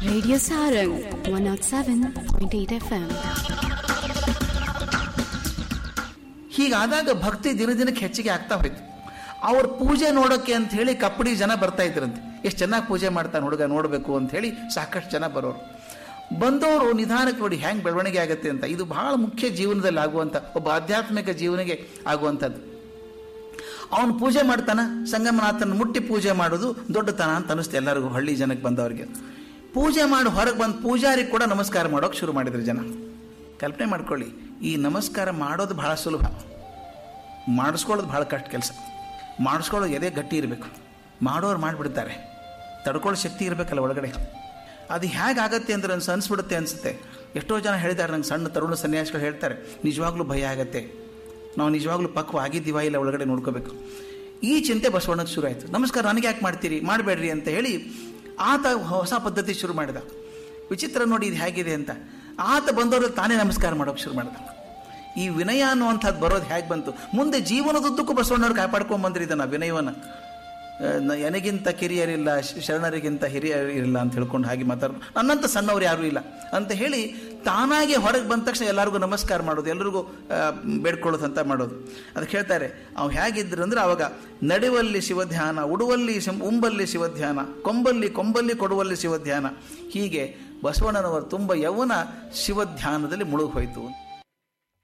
Radio Sarang 107.8 FM. ಹೀಗಾದಾಗ ಭಕ್ತಿ ದಿನ ದಿನಕ್ಕೆ ಹೆಚ್ಚಿಗೆ ಆಗ್ತಾ ಹೋಯ್ತು ಅವ್ರ ಪೂಜೆ ನೋಡೋಕ್ಕೆ ಅಂತ ಹೇಳಿ ಕಪ್ಪಡಿ ಜನ ಬರ್ತಾ ಇದ್ರಂತೆ ಎಷ್ಟು ಚೆನ್ನಾಗಿ ಪೂಜೆ ಮಾಡ್ತಾನೆ ಹುಡುಗ ನೋಡಬೇಕು ಅಂತ ಹೇಳಿ ಸಾಕಷ್ಟು ಜನ ಬರೋರು ಬಂದವರು ನಿಧಾನಕ್ಕೆ ನೋಡಿ ಹ್ಯಾಂಗೆ ಬೆಳವಣಿಗೆ ಆಗುತ್ತೆ ಅಂತ ಇದು ಬಹಳ ಮುಖ್ಯ ಜೀವನದಲ್ಲಿ ಆಗುವಂಥ ಒಬ್ಬ ಆಧ್ಯಾತ್ಮಿಕ ಜೀವನಿಗೆ ಆಗುವಂಥದ್ದು ಅವನು ಪೂಜೆ ಮಾಡ್ತಾನ ಸಂಗಮನಾಥನ ಮುಟ್ಟಿ ಪೂಜೆ ಮಾಡೋದು ದೊಡ್ಡತನ ಅಂತ ಅನಿಸ್ತು ಎಲ್ಲರಿಗೂ ಹಳ್ಳಿ ಜನಕ್ಕೆ ಬಂದವರಿಗೆ ಪೂಜೆ ಮಾಡಿ ಹೊರಗೆ ಬಂದು ಪೂಜಾರಿ ಕೂಡ ನಮಸ್ಕಾರ ಮಾಡೋಕೆ ಶುರು ಮಾಡಿದ್ರು ಜನ ಕಲ್ಪನೆ ಮಾಡ್ಕೊಳ್ಳಿ ಈ ನಮಸ್ಕಾರ ಮಾಡೋದು ಬಹಳ ಸುಲಭ ಮಾಡಿಸ್ಕೊಳ್ಳೋದು ಬಹಳ ಕಷ್ಟ ಕೆಲಸ ಮಾಡಿಸ್ಕೊಳ್ಳೋದು ಎದೆ ಗಟ್ಟಿ ಇರಬೇಕು ಮಾಡೋರು ಮಾಡಿಬಿಡ್ತಾರೆ ತಡ್ಕೊಳ್ಳೋ ಶಕ್ತಿ ಇರಬೇಕಲ್ಲ ಒಳಗಡೆ ಅದು ಹೇಗಾಗತ್ತೆ ಅಂದ್ರೆ ಅನ್ಸ ಅನಿಸ್ಬಿಡುತ್ತೆ ಅನಿಸುತ್ತೆ ಎಷ್ಟೋ ಜನ ಹೇಳಿದ್ದಾರೆ ನಂಗೆ ಸಣ್ಣ ತರುಣ ಸನ್ಯಾಸಿಗಳು ಹೇಳ್ತಾರೆ ನಿಜವಾಗ್ಲೂ ಭಯ ಆಗತ್ತೆ ನಾವು ನಿಜವಾಗ್ಲೂ ಪಕ್ವ ಆಗಿದ್ದೀವ ಇಲ್ಲ ಒಳಗಡೆ ನೋಡ್ಕೋಬೇಕು ಈ ಚಿಂತೆ ಬಸವಣ್ಣಗೆ ಶುರು ಆಯಿತು ನಮಸ್ಕಾರ ನನಗೆ ಯಾಕೆ ಮಾಡ್ತೀರಿ ಮಾಡಬೇಡ್ರಿ ಅಂತ ಹೇಳಿ ಆತ ಹೊಸ ಪದ್ಧತಿ ಶುರು ಮಾಡಿದ ವಿಚಿತ್ರ ನೋಡಿ ಇದು ಹೇಗಿದೆ ಅಂತ ಆತ ಬಂದವ್ರಲ್ಲಿ ತಾನೇ ನಮಸ್ಕಾರ ಮಾಡೋಕೆ ಶುರು ಮಾಡಿದ ಈ ವಿನಯ ಅನ್ನುವಂಥದ್ದು ಬರೋದು ಹೇಗೆ ಬಂತು ಮುಂದೆ ಜೀವನದುದ್ದಕ್ಕೂ ಬಸವಣ್ಣವ್ರು ಕಾಪಾಡ್ಕೊಂಡ್ ಬಂದ್ರಿ ಇದನ್ನ ವಿನಯವನ್ನು ಆ, ನ- ನನಗಿಂತ ಕಿರಿಯರಿಲ್ಲ ಶ- ಶರಣರಿಗಿಂತ ಹಿರಿಯರಿಲ್ಲ ಅಂತ ಹೇಳ್ಕೊಂಡು ಹಾಗೆ ಮಾತಾಡೋದು ನನ್ನಂತ ಸಣ್ಣವ್ರು ಯಾರೂ ಇಲ್ಲ ಅಂತ ಹೇಳಿ ತಾನಾಗೆ ಹೊರಗೆ ಬಂದ ತಕ್ಷಣ ಎಲ್ಲರಿಗೂ ನಮಸ್ಕಾರ ಮಾಡೋದು ಎಲ್ಲರಿಗೂ ಆ, ಬೇಡ್ಕೊಳ್ಳೋದು ಅಂತ ಮಾಡೋದು ಅದಕ್ಕೆ ಹೇಳ್ತಾರೆ ಅವು ಹೇಗಿದ್ರು ಅಂದ್ರೆ ಅವಾಗ ನಡೆವಲ್ಲಿ ಶಿವಧ್ಯಾನ ಉಡುವಲ್ಲಿ ಶಿವ ಉಂಬಲ್ಲಿ ಶಿವಧ್ಯಾನ ಕೊಂಬಲ್ಲಿ ಕೊಂಬಲ್ಲಿ ಕೊಡುವಲ್ಲಿ ಶಿವಧ್ಯಾನ ಹೀಗೆ ಬಸವಣ್ಣನವರು ತುಂಬ ಯೌವನ ಶಿವಧ್ಯಾನದಲ್ಲಿ ಮುಳುಗಿ ಹೋಯಿತು